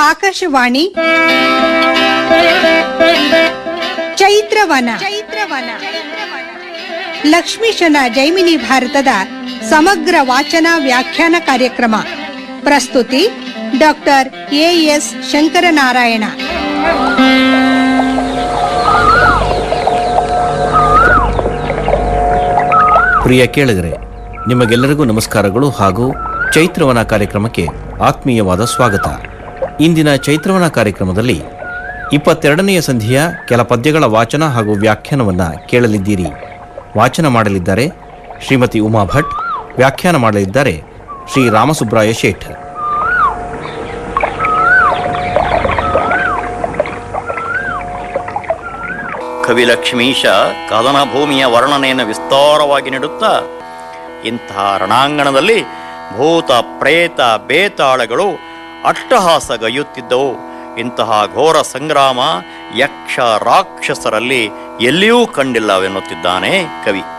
ಆಕಾಶವಾಣಿ ಚೈತ್ರವನ ಚೈತ್ರವನ ಲಕ್ಷ್ಮೀಶನ ಜೈಮಿನಿ ಭಾರತದ ಸಮಗ್ರ ವಾಚನ ವ್ಯಾಖ್ಯಾನ ಕಾರ್ಯಕ್ರಮ ಪ್ರಸ್ತುತಿ ಡಾಕ್ಟರ್ ಎ ಎಸ್ ಶಂಕರನಾರಾಯಣ ಪ್ರಿಯ ಕೇಳಿದರೆ ನಿಮಗೆಲ್ಲರಿಗೂ ನಮಸ್ಕಾರಗಳು ಹಾಗೂ ಚೈತ್ರವನ ಕಾರ್ಯಕ್ರಮಕ್ಕೆ ಆತ್ಮೀಯವಾದ ಸ್ವಾಗತ ಇಂದಿನ ಚೈತ್ರವನ ಕಾರ್ಯಕ್ರಮದಲ್ಲಿ ಇಪ್ಪತ್ತೆರಡನೆಯ ಸಂಧಿಯ ಕೆಲ ಪದ್ಯಗಳ ವಾಚನ ಹಾಗೂ ವ್ಯಾಖ್ಯಾನವನ್ನು ಕೇಳಲಿದ್ದೀರಿ ವಾಚನ ಮಾಡಲಿದ್ದಾರೆ ಶ್ರೀಮತಿ ಉಮಾ ಭಟ್ ವ್ಯಾಖ್ಯಾನ ಮಾಡಲಿದ್ದಾರೆ ಶ್ರೀ ರಾಮಸುಬ್ರಾಯ ಶೇಠ್ ಕವಿಲಕ್ಷ್ಮೀಶ ಕದನ ಭೂಮಿಯ ವರ್ಣನೆಯನ್ನು ವಿಸ್ತಾರವಾಗಿ ನೀಡುತ್ತಾ ಇಂತಹ ರಣಾಂಗಣದಲ್ಲಿ ಭೂತ ಪ್ರೇತ ಬೇತಾಳಗಳು ಅಟ್ಟಹಾಸಗೈಯುತ್ತಿದ್ದವು ಇಂತಹ ಘೋರ ಸಂಗ್ರಾಮ ಯಕ್ಷ ರಾಕ್ಷಸರಲ್ಲಿ ಎಲ್ಲಿಯೂ ಕಂಡಿಲ್ಲವೆನ್ನುತ್ತಿದ್ದಾನೆ ಕವಿ